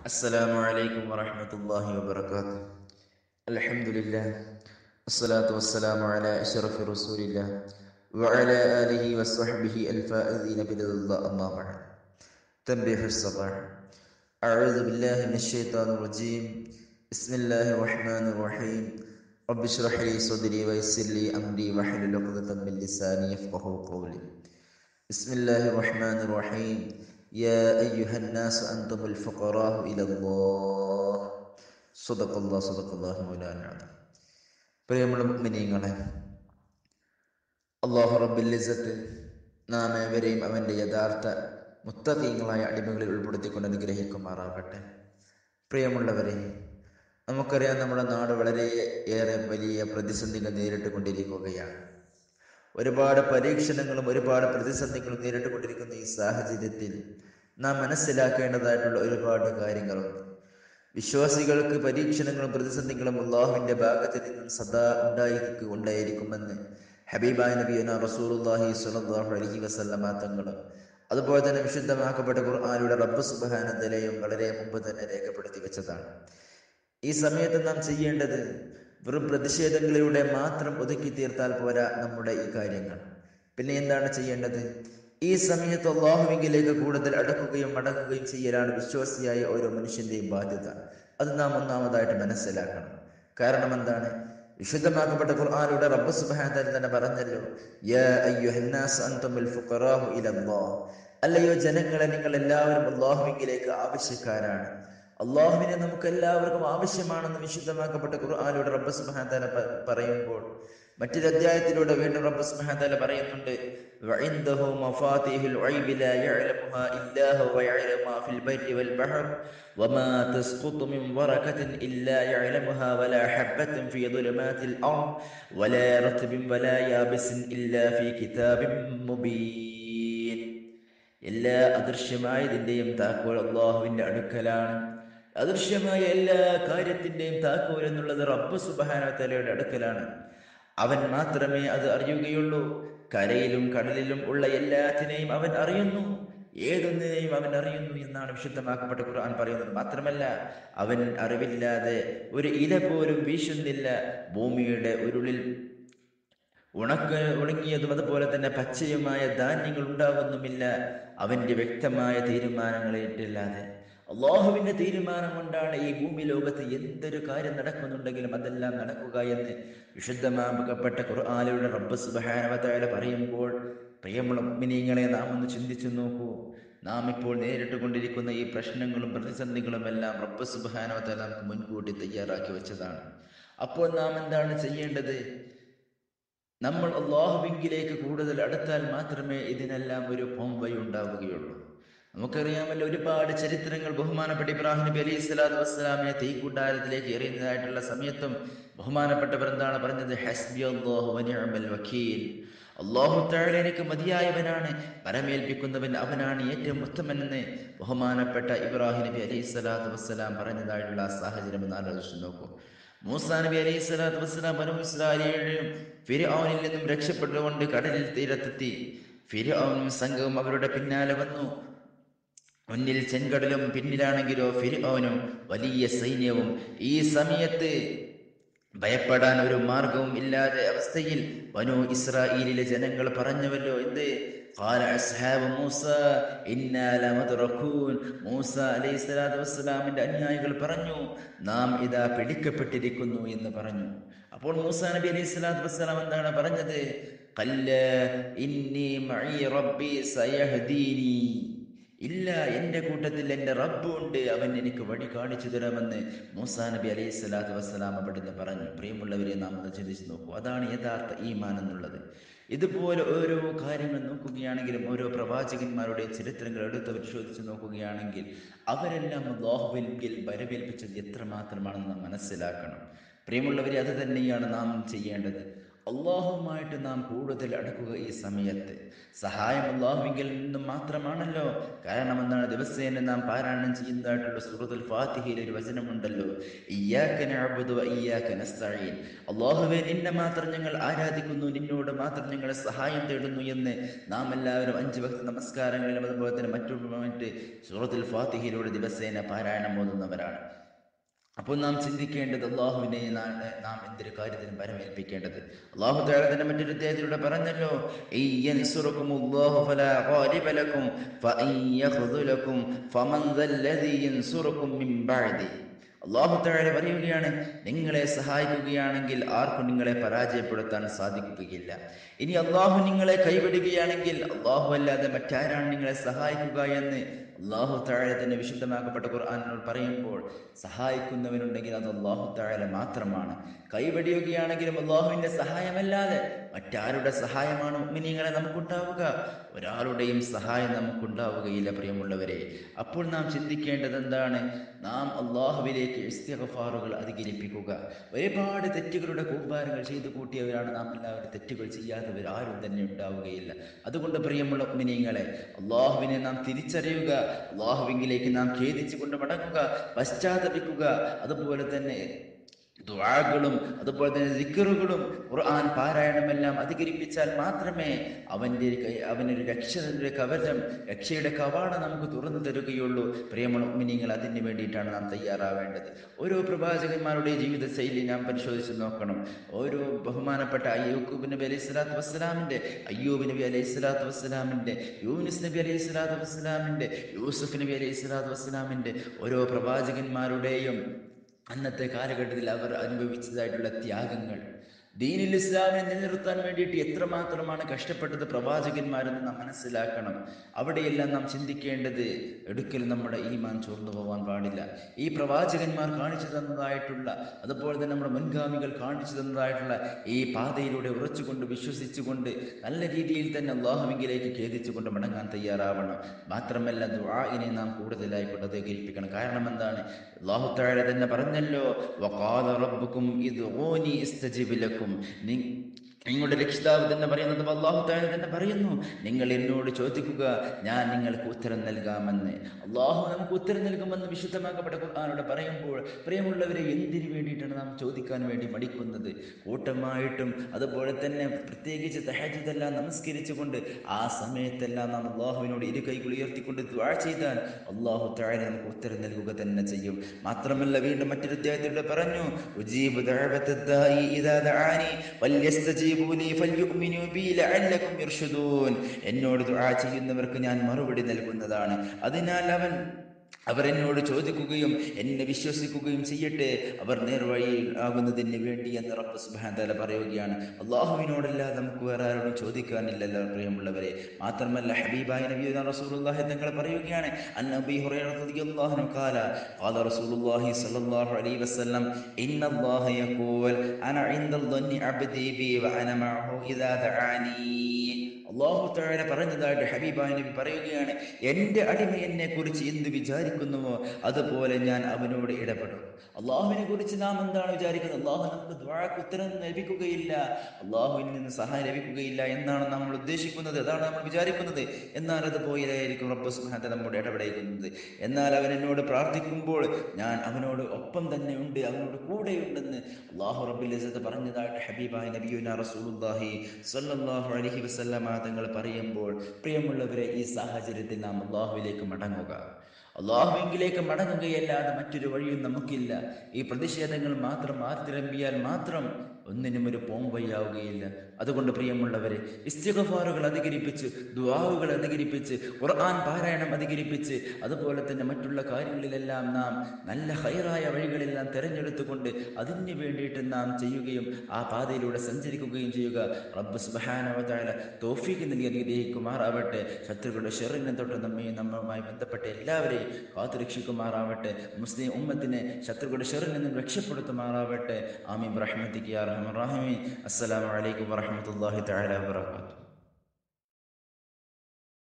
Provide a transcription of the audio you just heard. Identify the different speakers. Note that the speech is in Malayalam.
Speaker 1: السلام عليكم ورحمة الله وبركاته الحمد لله والصلاة والسلام على أشرف رسول الله وعلى آله وصحبه الفائزين برضا الله أما بعد تنبيه الصباح أعوذ بالله من الشيطان الرجيم بسم الله الرحمن الرحيم رب اشرح لي صدري ويسر لي أمري واحلل عقدة من لساني يفقه قولي بسم الله الرحمن الرحيم يا أيها الناس أنتم الفقراء إلى الله صدق الله صدق الله مولانا العظيم പ്രിയമുള്ള മുഅ്മിനീങ്ങളെ അള്ളാഹു റബ്ബിൽ ഇസ്സത്ത് നാം ഏവരെയും അവൻ്റെ യഥാർത്ഥ മുത്തഖീങ്ങളായ അടിമകളിൽ ഉൾപ്പെടുത്തിക്കൊണ്ട് അനുഗ്രഹിക്കുമാറാകട്ടെ പ്രിയമുള്ളവരെ നമുക്കറിയാം നമ്മുടെ നാട് വളരെ ഏറെ വലിയ പ്രതിസന്ധികൾ നേരിട്ട് കൊണ്ടിരിക്കുകയാണ് ഒരുപാട് പരീക്ഷണങ്ങളും ഒരുപാട് പ്രതിസന്ധികളും നേരിട്ട് കൊണ്ടിരിക്കുന്ന ഈ സാഹചര്യത്തിൽ നാം മനസ്സിലാക്കേണ്ടതായിട്ടുള്ള ഒരുപാട് കാര്യങ്ങളുണ്ട് വിശ്വാസികൾക്ക് പരീക്ഷണങ്ങളും പ്രതിസന്ധികളും അള്ളാഹുവിന്റെ ഭാഗത്ത് നിന്നും സദാ ഉണ്ടായി ഉണ്ടായിരിക്കുമെന്ന് ഹബീബായ നബിയന റസൂലുള്ളാഹി സ്വല്ലല്ലാഹു അലൈഹി വസല്ലമ തങ്ങൾ അതുപോലെ തന്നെ വിശുദ്ധമാക്കപ്പെട്ട ഖുർആാനിലൂടെ റബ്ബ് സുബ്ഹാനഹു വളരെ മുമ്പ് തന്നെ രേഖപ്പെടുത്തി വെച്ചതാണ് ഈ സമയത്ത് നാം ചെയ്യേണ്ടത് വെറും പ്രതിഷേധങ്ങളിലൂടെ മാത്രം ഒതുക്കി തീർത്താൽ പോരാ നമ്മുടെ ഈ കാര്യങ്ങൾ പിന്നെ എന്താണ് ചെയ്യേണ്ടത് ഈ സമയത്ത് അള്ളാഹുവിങ്കിലേക്ക് കൂടുതൽ അടുക്കുകയും മടങ്ങുകയും ചെയ്യലാണ് വിശ്വാസിയായ ഓരോ മനുഷ്യന്റെയും ബാധ്യത അത് നാം ഒന്നാമതായിട്ട് മനസ്സിലാക്കണം കാരണം എന്താണ് വിശുദ്ധമാക്കപ്പെട്ട ഖുർആാനിലൂടെ റബ്ബ് സുബ്ഹാനഹു തന്നെ പറഞ്ഞല്ലോ യാ അയ്യുഹന്നാസ് അൻതുമുൽ ഫുഖറാഹു ഇലല്ലാഹ് അല്ലയോ ജനങ്ങളെ നിങ്ങൾ എല്ലാവരും അള്ളാഹുവിങ്കിലേക്ക് ആവശ്യക്കാരാണ് അള്ളാഹുവിനെ നമുക്ക് എല്ലാവർക്കും ആവശ്യമാണെന്ന് വിശുദ്ധമാക്കപ്പെട്ട ഖുർആാനിലൂടെ റബ്ബ് സുബ്ഹാനഹു പറയുമ്പോൾ മറ്റൊരു അധ്യായത്തിലൂടെ വീണ്ടും റബ്ബ് സുബ്ഹാനഹു പറയുന്നുണ്ട് وعنده مفاتيح الغيب لا يعلمها إلا هو ويعلم ما في البر والبحر وما تسقط من ورقة إلا يعلمها ولا حبة في ظلمات الأرض ولا رطب ولا يابس إلا في كتاب مبين എല്ലാ അദൃശ്യമായതിൻ്റെയും താക്കോൽ അള്ളാഹുവിൻ്റെ അടുക്കലാണ് അദൃശ്യമായ എല്ലാ കാര്യത്തിൻ്റെയും താക്കോൽ എന്നുള്ളത് റബ്ബ് സുബാനത്തലയുടെ അടുക്കലാണ് അവൻ മാത്രമേ അത് അറിയുകയുള്ളൂ കരയിലും കടലിലും ഉള്ള എല്ലാത്തിനെയും അവൻ അറിയുന്നു ഏതൊന്നിനെയും അവൻ അറിയുന്നു എന്നാണ് വിശുദ്ധമാക്കപ്പെട്ട ഖുർആൻ പറയുന്നത് മാത്രമല്ല അവൻ അറിവില്ലാതെ ഒരു ഇല പോലും വീശുന്നില്ല ഭൂമിയുടെ ഉരുളിൽ ഉണക്ക ഉണങ്ങിയതും അതുപോലെ തന്നെ പച്ചയുമായ ധാന്യങ്ങൾ ഉണ്ടാകുന്നുമില്ല അവന്റെ വ്യക്തമായ തീരുമാനങ്ങളേറ്റല്ലാതെ അള്ളാഹുവിന്റെ തീരുമാനം കൊണ്ടാണ് ഈ ഭൂമി ലോകത്ത് എന്തൊരു കാര്യം നടക്കുന്നുണ്ടെങ്കിലും അതെല്ലാം നടക്കുക എന്ന് വിശുദ്ധമാക്കപ്പെട്ട ഖുർആാനിലൂടെ റബ്ബ് സുബാനവതായ പറയുമ്പോൾ പ്രിയമുള്ള മിനിങ്ങളെ നാം ഒന്ന് ചിന്തിച്ചു നോക്കൂ നാം ഇപ്പോൾ നേരിട്ട് കൊണ്ടിരിക്കുന്ന ഈ പ്രശ്നങ്ങളും പ്രതിസന്ധികളും എല്ലാം റബ്ബ് സുബാനവതായ നമുക്ക് മുൻകൂട്ടി തയ്യാറാക്കി വെച്ചതാണ് അപ്പോൾ നാം എന്താണ് ചെയ്യേണ്ടത് നമ്മൾ അള്ളാഹുവിങ്കിലേക്ക് കൂടുതൽ അടുത്താൽ മാത്രമേ ഇതിനെല്ലാം ഒരു പോംവൈ ഉണ്ടാവുകയുള്ളൂ നമുക്കറിയാമല്ലോ ഒരുപാട് ചരിത്രങ്ങൾ ബഹുമാനപ്പെട്ട ഇബ്രാഹിം നബി അലൈഹി സ്വലാത്തു വസ്സലാമിനെ തീക്കുണ്ടാരത്തിലേക്ക് എറിയുന്നതായിട്ടുള്ള സമയത്തും ബഹുമാനപ്പെട്ടവർ എന്താണ് പറഞ്ഞത് ഹസ്ബി അള്ളാഹു വനിഅമൽ വക്കീൽ അള്ളാഹു താഴെ എനിക്ക് മതിയായവനാണ് പരമേൽപ്പിക്കുന്നവൻ അവനാണ് ഏറ്റവും ഉത്തമനെന്ന് ബഹുമാനപ്പെട്ട ഇബ്രാഹിം നബി അലൈഹി സ്വലാത്തു വസ്സലാം പറഞ്ഞതായിട്ടുള്ള ആ സാഹചര്യം ഒന്ന് ആലോചിച്ച് നോക്കൂ മൂസാ നബി അലൈഹി സ്വലാത്തു വസ്സലാം ബനു ഇസ്രായേലും ഫിർഔനിൽ നിന്നും രക്ഷപ്പെട്ടുകൊണ്ട് കടലിൽ തീരത്തെത്തി ഫിർഔനും സംഘവും അവരുടെ പിന്നാലെ വന്നു മുന്നിൽ ചെങ്കടലും പിന്നിലാണെങ്കിലോ ഫിർഔനും വലിയ സൈന്യവും ഈ സമയത്ത് ഭയപ്പെടാൻ ഒരു മാർഗവും ഇല്ലാതെ അവസ്ഥയിൽ വനു ഇസ്രായേലിലെ ജനങ്ങൾ പറഞ്ഞുവല്ലോ എന്ത് قال أصحاب موسى إنا لمدركون മൂസ അലൈഹി സ്വലാത്തു വസ്സലാമിന്റെ അനുയായികൾ പറഞ്ഞു നാം ഇതാ പിടിക്കപ്പെട്ടിരിക്കുന്നു എന്ന് പറഞ്ഞു അപ്പോൾ മൂസ നബി അലൈഹി സ്വലാത്തു വസ്സലാം എന്താണ് പറഞ്ഞത് കല്ല ഇന്നി മഈ റബ്ബി സയഹ്ദീനി ഇല്ല എൻ്റെ കൂട്ടത്തിൽ എൻ്റെ റബ്ബ് ഉണ്ട് അവൻ എനിക്ക് വഴി കാണിച്ചു തരാമെന്ന് മൂസാ നബി അലൈഹി സ്വലാത്തു വസ്സലാം അവിടുന്ന് പറഞ്ഞു പ്രിയമുള്ളവരെ നാം ഒന്ന് ചിന്തിച്ച് നോക്കൂ അതാണ് യഥാർത്ഥ ഈമാൻ എന്നുള്ളത് ഇതുപോലെ ഓരോ കാര്യങ്ങൾ നോക്കുകയാണെങ്കിലും ഓരോ പ്രവാചകന്മാരുടെ ചരിത്രങ്ങൾ എടുത്ത് പരിശോധിച്ച് നോക്കുകയാണെങ്കിൽ അവരെല്ലാം അള്ളാഹുവിൽ വരവേൽപ്പിച്ചത് എത്രമാത്രമാണെന്ന് നാം മനസ്സിലാക്കണം പ്രിയമുള്ളവരെ അത് തന്നെയാണ് നാം ചെയ്യേണ്ടത് അള്ളാഹുവുമായിട്ട് നാം കൂടുതൽ അടുക്കുക ഈ സമയത്ത് സഹായം അള്ളാഹുവിങ്കിൽ നിന്നും മാത്രമാണല്ലോ കാരണം എന്താണ് ദിവസേന നാം പാരായണം ചെയ്യുന്നതായിട്ടുള്ള സൂറത്തുൽ ഫാത്തിഹയിൽ ഒരു വചനമുണ്ടല്ലോ ഇയ്യാക നഅ്ബുദു വ ഇയ്യാക നസ്തഈൻ അള്ളാഹുവേ നിന്നെ മാത്രം ഞങ്ങൾ ആരാധിക്കുന്നു നിന്നോട് മാത്രം ഞങ്ങൾ സഹായം തേടുന്നു എന്ന് നാം എല്ലാവരും അഞ്ച് ഭക്തി നമസ്കാരങ്ങളിലും അതുപോലെ തന്നെ മറ്റു സൂറത്തുൽ ഫാത്തിഹയിലൂടെ ദിവസേന പാരായണം ഓതുന്നവരാണ് അപ്പോൾ നാം ചിന്തിക്കേണ്ടത് അള്ളാഹുവിനെ നാണ് നാം എന്തൊരു കാര്യത്തിനും പരമേൽപ്പിക്കേണ്ടത് അള്ളാഹു താല തന്നെ മറ്റൊരു അധ്യായത്തിലൂടെ പറഞ്ഞല്ലോ "ഇയ്യൻസുറുക്കും അല്ലാഹു ഫലാ ഗാലിബ ലക്കും ഫഇൻ യഖ്ദുലക്കും ഫമൻ ദല്ലദീ യൻസുറുക്കും മിൻ ബഅദി." അള്ളാഹു താഴെ പറയുകയാണ് നിങ്ങളെ സഹായിക്കുകയാണെങ്കിൽ ആർക്കും നിങ്ങളെ പരാജയപ്പെടുത്താൻ സാധിക്കുകയില്ല ഇനി അള്ളാഹു നിങ്ങളെ കൈവിടുകയാണെങ്കിൽ അള്ളാഹു അല്ലാതെ മറ്റാരാണ് നിങ്ങളെ സഹായിക്കുക എന്ന് അള്ളാഹു താഴെ തന്നെ വിശുദ്ധമാക്കപ്പെട്ട ഖുർആാനോട് പറയുമ്പോൾ സഹായിക്കുന്നവനുണ്ടെങ്കിൽ അത് അള്ളാഹു താഴെ മാത്രമാണ് കൈവടിയുകയാണെങ്കിലും അള്ളാഹുവിന്റെ സഹായമല്ലാതെ മറ്റാരുടെ സഹായമാണ് ഉമ്മിനിങ്ങളെ നമുക്കുണ്ടാവുക ഒരാളുടെയും സഹായം നമുക്കുണ്ടാവുകയില്ല പ്രിയമുള്ളവരെ അപ്പോൾ നാം ചിന്തിക്കേണ്ടത് എന്താണ് നാം അള്ളാഹുവിലേക്ക് ഇസ്തിഗഫാറുകൾ അധികരിപ്പിക്കുക ഒരുപാട് തെറ്റുകളുടെ കൂമ്പാരങ്ങൾ ചെയ്തു കൂട്ടിയവരാണ് നാം എല്ലാവരും തെറ്റുകൾ ചെയ്യാത്തവർ ആരും തന്നെ ഉണ്ടാവുകയില്ല അതുകൊണ്ട് പ്രിയമുള്ള ഉമ്മിനിങ്ങളെ അള്ളാഹുവിനെ നാം തിരിച്ചറിയുക അള്ളാഹുവിങ്കിലേക്ക് നാം ഖേദിച്ചുകൊണ്ട് മടങ്ങുക പശ്ചാത്തപിക്കുക അതുപോലെ തന്നെ ദുആകളും അതുപോലെ തന്നെ ദിക്കറുകളും ഖുർആൻ പാരായണമെല്ലാം അധികരിപ്പിച്ചാൽ മാത്രമേ അവൻ്റെ കൈ- അവനൊരു രക്ഷയുടെ കവചം രക്ഷയുടെ കവാടം നമുക്ക് തുറന്നു തരുകയുള്ളൂ പ്രിയമുള്ള ഉമ്മിനിങ്ങൾ അതിന് വേണ്ടിയിട്ടാണ് നാം തയ്യാറാവേണ്ടത് ഓരോ പ്രവാചകന്മാരുടെ ജീവിത ശൈലി നാം പരിശോധിച്ച് നോക്കണം ഓരോ ബഹുമാനപ്പെട്ട അയ്യൂബ് നബി അലൈഹി സ്വലാത്തു വസ്സലാമിൻ്റെ അയ്യൂബ് നബി അലൈഹി സ്വലാത്തു വസ്സലാമിൻ്റെ യൂനിസ് നബി അലൈഹി സ്വലാത്തു വസ്സലാമിൻ്റെ യൂസുഫ് നബി അലൈഹി സ്വലാത്തു വസ്സലാമിൻ്റെ ഓരോ പ്രവാചകന്മാരുടെയും അന്നത്തെ കാലഘട്ടത്തിൽ അവർ അനുഭവിച്ചതായിട്ടുള്ള ത്യാഗങ്ങൾ ദീനിൽ ഇസ്ലാമിനെ നിലനിർത്താൻ വേണ്ടിയിട്ട് എത്രമാത്രമാണ് കഷ്ടപ്പെട്ടത് പ്രവാചകന്മാരെന്ന് നാം മനസ്സിലാക്കണം അവിടെയെല്ലാം നാം ചിന്തിക്കേണ്ടത് ഒരിക്കലും നമ്മുടെ ഈമാൻ ചോർന്നു പോകാൻ പാടില്ല ഈ പ്രവാചകന്മാർ കാണിച്ചു തന്നതായിട്ടുള്ള അതുപോലെ തന്നെ നമ്മുടെ മുൻഗാമികൾ കാണിച്ചു തന്നതായിട്ടുള്ള ഈ പാതയിലൂടെ ഉറച്ചുകൊണ്ട് വിശ്വസിച്ചുകൊണ്ട് നല്ല രീതിയിൽ തന്നെ അള്ളാഹുവിങ്കിലേക്ക് ഖേദിച്ചുകൊണ്ട് മടങ്ങാൻ തയ്യാറാവണം മാത്രമല്ല ദുആഇനെ നാം കൂടുതലായി കൊണ്ട് അധികരിപ്പിക്കണം കാരണം എന്താണ് അള്ളാഹു താഴെ തന്നെ പറഞ്ഞല്ലോ വഖാല റബ്ബുക്കും ഇദ്ഊനി ഇസ്തജിബ് ലക്കും നി- നിങ്ങളുടെ രക്ഷിതാവ് തന്നെ പറയുന്നത് അള്ളാഹു താഴെ തന്നെ പറയുന്നു നിങ്ങൾ എന്നോട് ചോദിക്കുക ഞാൻ നിങ്ങൾക്ക് ഉത്തരം നൽകാമെന്ന് അള്ളാഹു നമുക്ക് ഉത്തരം നൽകുമെന്ന് വിശുദ്ധമാക്കപ്പെട്ട ഖുർആാനോട് പറയുമ്പോൾ പ്രിയമുള്ളവരെ എന്തിനു വേണ്ടിയിട്ടാണ് നാം ചോദിക്കാൻ വേണ്ടി മടിക്കുന്നത് കൂട്ടമായിട്ടും അതുപോലെ തന്നെ പ്രത്യേകിച്ച് തഹജുദെല്ലാം നമസ്കരിച്ചുകൊണ്ട് ആ സമയത്തെല്ലാം നാം അള്ളാഹുവിനോട് ഇരു കൈകൾ ഉയർത്തിക്കൊണ്ട് ദ്വാ ചെയ്താൽ അള്ളാഹു താഴെ നമുക്ക് ഉത്തരം നൽകുക തന്നെ ചെയ്യും മാത്രമല്ല വീണ്ടും മറ്റൊരു അധ്യായത്തിലൂടെ പറഞ്ഞു ഉജീബ് ദഅവത്തദ്ദാഇ ഇദാ ദഅാനി ഫല്യസ്തജീബൂ ലീ ഫല്യുഅ്മിനൂ ബി ലഅല്ലകും യർഷുദൂൻ എന്നോട് ദുആ ചെയ്യുന്നവർക്ക് ഞാൻ മറുപടി നൽകുന്നതാണ് അതിനാൽ അവൻ അവർ എന്നോട് ചോദിക്കുകയും എന്നെ വിശ്വസിക്കുകയും ചെയ്യട്ടെ അവർ നേർവഴിയിൽ ആകുന്നതിന് വേണ്ടി എന്ന് റബ്ബ് സുബ്ഹാനഹു വ തആല പറയുകയാണ് അള്ളാഹുവിനോടല്ലാതെ നമുക്ക് വേറെ ആരോടും ചോദിക്കാനില്ലല്ലോ പ്രിയമുള്ളവരെ മാത്രമല്ല ഹബീബായ നബി റസൂലുള്ളാഹി തങ്ങൾ പറയുകയാണ് അൻ നബി ഹുറൈറ റളിയല്ലാഹു അൻഹു ഖാല ഖാല റസൂലുള്ളാഹി സ്വല്ലല്ലാഹു അലൈഹി വസല്ലം ഇന്നല്ലാഹ യഖൂൽ അന ഇൻദൽ ظن അബ്ദി ബി വ അന മഅഹു ഇദാ ദഅാനി അള്ളാഹു താഴെ പറഞ്ഞതായിട്ട് ഹബീബായ നബി പറയുകയാണ് എൻ്റെ അടിമ എന്നെ കുറിച്ച് എന്ത് വിചാരിക്കുന്നുവോ അതുപോലെ ഞാൻ അവനോട് ഇടപെടും അള്ളാഹുവിനെ കുറിച്ച് നാം എന്താണ് വിചാരിക്കുന്നത് അള്ളാഹു നമുക്ക് ദ്വാഴക്ക് ഉത്തരം ലഭിക്കുകയില്ല അള്ളാഹുവിൽ നിന്ന് സഹായം ലഭിക്കുകയില്ല എന്നാണ് നമ്മൾ ഉദ്ദേശിക്കുന്നത് അതാണ് നമ്മൾ വിചാരിക്കുന്നത് എന്നാൽ അത് പോയതായിരിക്കും റബ്ബ് സുബ്ഹാനഹു നമ്മോട് ഇടപെടുന്നത് എന്നാൽ അവൻ എന്നോട് പ്രാർത്ഥിക്കുമ്പോൾ ഞാൻ അവനോട് ഒപ്പം തന്നെ ഉണ്ട് അവനോട് കൂടെയുണ്ടെന്ന് അള്ളാഹു റബ്ബുൽ ഇസ്സത്ത് പറഞ്ഞതായിട്ട് ഹബീബായ നബിയുന റസൂലുള്ളാഹി സ്വല്ലല്ലാഹു അലൈഹി വസല്ലമ തങ്ങൾ പറയുമ്പോൾ പ്രിയമുള്ളവരെ ഈ സാഹചര്യത്തിൽ നാം അള്ളാഹുവിലേക്ക് മടങ്ങുക അള്ളാഹുവിലേക്ക് മടങ്ങുകയല്ലാതെ മറ്റൊരു വഴിയും നമുക്കില്ല ഈ പ്രതിഷേധങ്ങൾ മാത്രം ആർത്തിരമ്പിയാൽ മാത്രം ഒന്നിനും ഒരു പോംവയ്യാവുകയില്ല അതുകൊണ്ട് പ്രിയമുള്ളവരെ ഇസ്തിഗഫാറുകൾ അധികരിപ്പിച്ച് ദുആവുകൾ അധികരിപ്പിച്ച് ഖുർആൻ പാരായണം അധികരിപ്പിച്ച് അതുപോലെ തന്നെ മറ്റുള്ള കാര്യങ്ങളിലെല്ലാം നാം നല്ല ഹൈറായ വഴികളെല്ലാം തിരഞ്ഞെടുത്തുകൊണ്ട് അതിന് വേണ്ടിയിട്ട് നാം ചെയ്യുകയും ആ പാതയിലൂടെ സഞ്ചരിക്കുകയും ചെയ്യുക റബ്ബ് സുബ്ഹാനഹു വ തആല തൗഫീഖ് നൽകി അനുഗ്രഹിക്കുമാറാവട്ടെ ശത്രുക്കളുടെ ഷെറിനെ തൊട്ട് നമ്മെ നമ്മളുമായി ബന്ധപ്പെട്ട എല്ലാവരെയും കാത്തുരക്ഷിക്കുമാറാവട്ടെ മുസ്ലിം ഉമ്മത്തിനെ ശത്രുക്കളുടെ ഷെറിൽ നിന്നും രക്ഷപ്പെടുത്തുമാറാവട്ടെ ആമീൻ റഹ്മത്തിക്ക് യാ റഹ്മാൻ റഹീം അസ്സലാമു അലൈക്കും വറഹ്മത്തുള്ളാഹി തആല വബറകാതുഹു